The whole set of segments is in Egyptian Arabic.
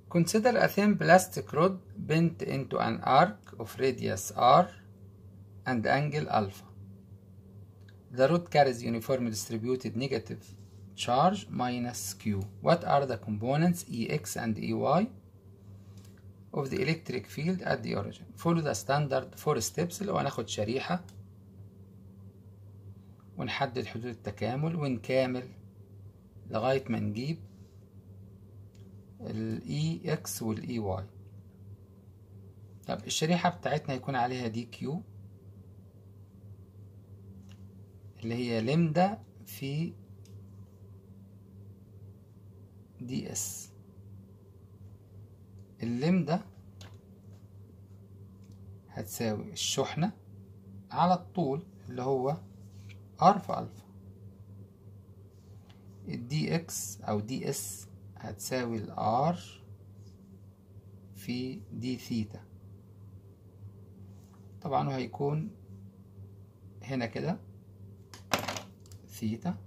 Consider a thin plastic rod bent into an arc of radius r and angle alpha. The rod carries uniformly distributed negative charge minus q. What are the components Ex and Ey of the electric field at the origin? Follow the standard four steps اللي هو هناخد شريحة ونحدد حدود التكامل ونكامل لغاية ما نجيب ال EX وال EY طب الشريحة بتاعتنا هيكون عليها دي كيو اللي هي لمدة في دي اس اللمدة هتساوي الشحنة على الطول اللي هو ار في الفا الدي اكس او دي اس هتساوي الار في دي ثيتا طبعا هيكون هنا كده ثيتا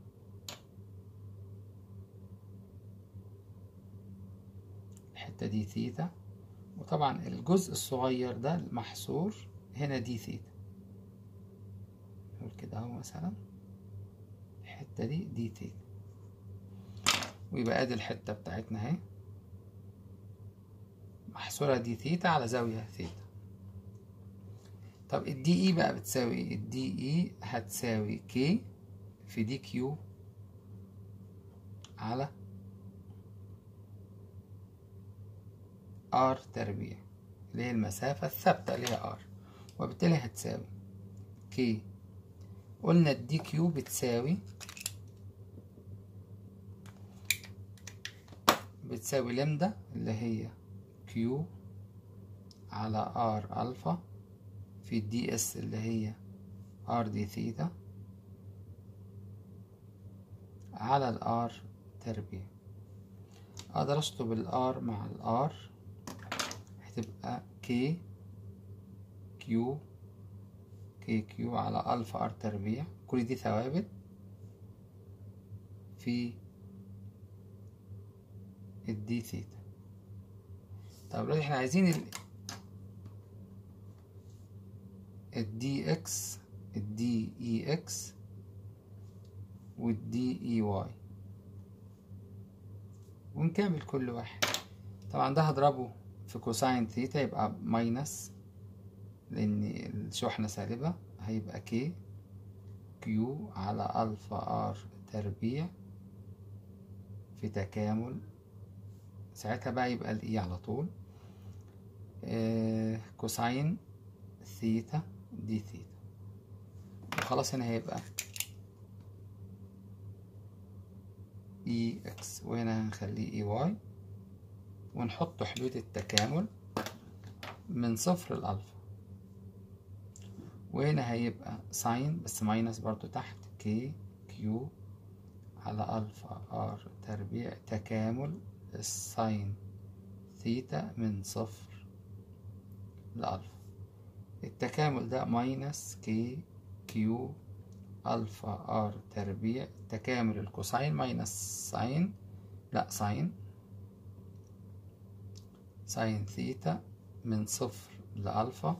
الحتة دي ثيتا وطبعا الجزء الصغير ده المحصور هنا دي ثيتا نقول كده اهو مثلا الحتة دي دي ثيتا ويبقى ادي الحتة بتاعتنا اهي محصورة دي ثيتا على زاوية ثيتا طب الدي اي بقى بتساوي ايه الدي اي هتساوي كي في دي كيو على ار تربيع اللي هي المسافة الثابتة اللي هي ار وبالتالي هتساوي كي قلنا الدي كيو بتساوي بتساوي لمدة اللي هي كيو على ار الفا في الدي اس اللي هي ار دي ثيتا على الار تربيع اقدر اشطب الار مع الار هتبقى كي كيو كي كيو على الفا ار تربيع كل دي ثوابت في الدي ثيتا طب دلوقتي احنا عايزين ال الدي اكس الدي اي اكس والدي اي واي ونكمل كل واحد طبعا ده هضربه في كوساين ثيتا يبقى ماينس لان الشحنة سالبة هيبقى كي كيو على الفا ار تربيع في تكامل ساعتها بقى يبقى الاي على طول آه كوساين ثيتا دي ثيتا وخلاص هنا هيبقى اي اكس وهنا هنخليه اي واي ونحط حدود التكامل من صفر لألفا وهنا هيبقى ساين بس ماينس برضو تحت كي كيو على ألفا ار تربيع تكامل الساين ثيتا من صفر لألفا التكامل ده ماينس كي كيو ألفا ار تربيع تكامل الكوساين ماينس ساين لا ساين ساين ثيتا من صفر لألفا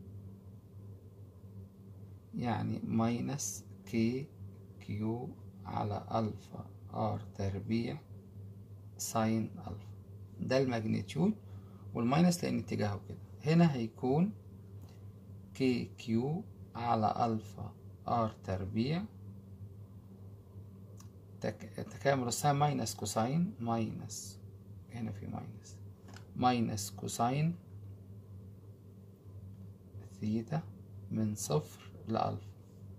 يعني ماينس كي كيو على ألفا ار تربيع ساين ألفا ده الماجنتيود والماينس لأن اتجاهه كده هنا هيكون كي كيو على ألفا ار تربيع تك... تكامل الساين ماينس كوساين ماينس هنا في ماينس ماينس كوساين ثيتا من صفر لألفا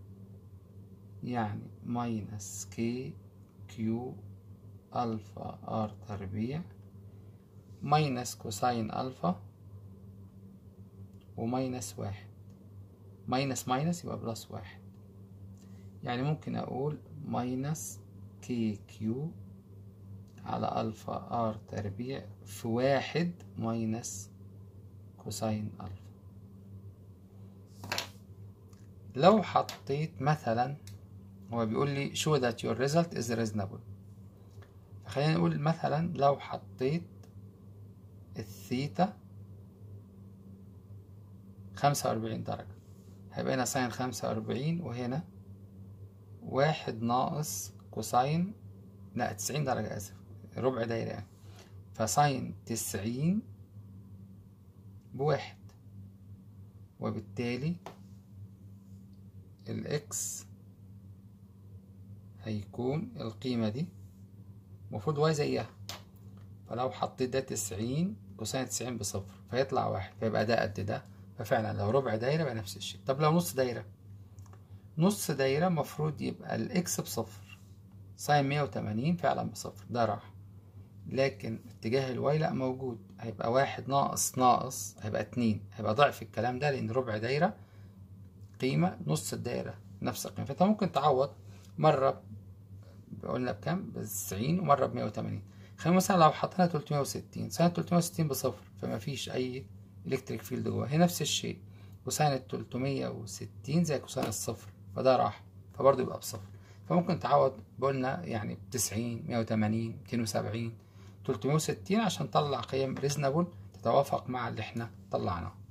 يعني ماينس كي كيو ألفا ار تربيع ماينس كوساين ألفا وماينس واحد ماينس ماينس يبقى بلس واحد يعني ممكن أقول ماينس كي كيو على ألفا ار تربيع في واحد ماينس كوساين ألفا لو حطيت مثلا هو بيقول لي show that your result is reasonable فخلينا نقول مثلا لو حطيت الثيتا خمسة وأربعين درجة هيبقى هنا ساين خمسة وأربعين وهنا واحد ناقص كوساين لا تسعين درجة آسف ربع دايرة يعني فساين تسعين بواحد وبالتالي الإكس هيكون القيمة دي المفروض واي زيها فلو حطيت ده تسعين كوساين تسعين بصفر فيطلع واحد فيبقى ده قد ده ففعلا لو ربع دايرة يبقى نفس الشيء طب لو نص دايرة نص دايرة مفروض يبقى الإكس بصفر ساين مية وتمانين فعلا بصفر ده راح لكن اتجاه الواي لا موجود هيبقى واحد ناقص ناقص هيبقى اتنين هيبقى ضعف الكلام ده لأن ربع دايرة قيمة نص الدايرة نفس القيمة فأنت ممكن تعوض مرة قلنا بكام بتسعين ومرة بمية وتمانين خلينا مثلا لو حطينا تلتمية وستين ساين تلتمية وستين بصفر فما فيش أي إلكتريك فيلد جوه هي نفس الشيء كوساين التلتمية وستين زي كوساين الصفر فده راح فبرضه يبقى بصفر فممكن تعوض قلنا يعني بتسعين مية وتمانين ميتين وسبعين تلتمية وستين عشان تطلع قيم ريزنبل تتوافق مع اللي احنا طلعناه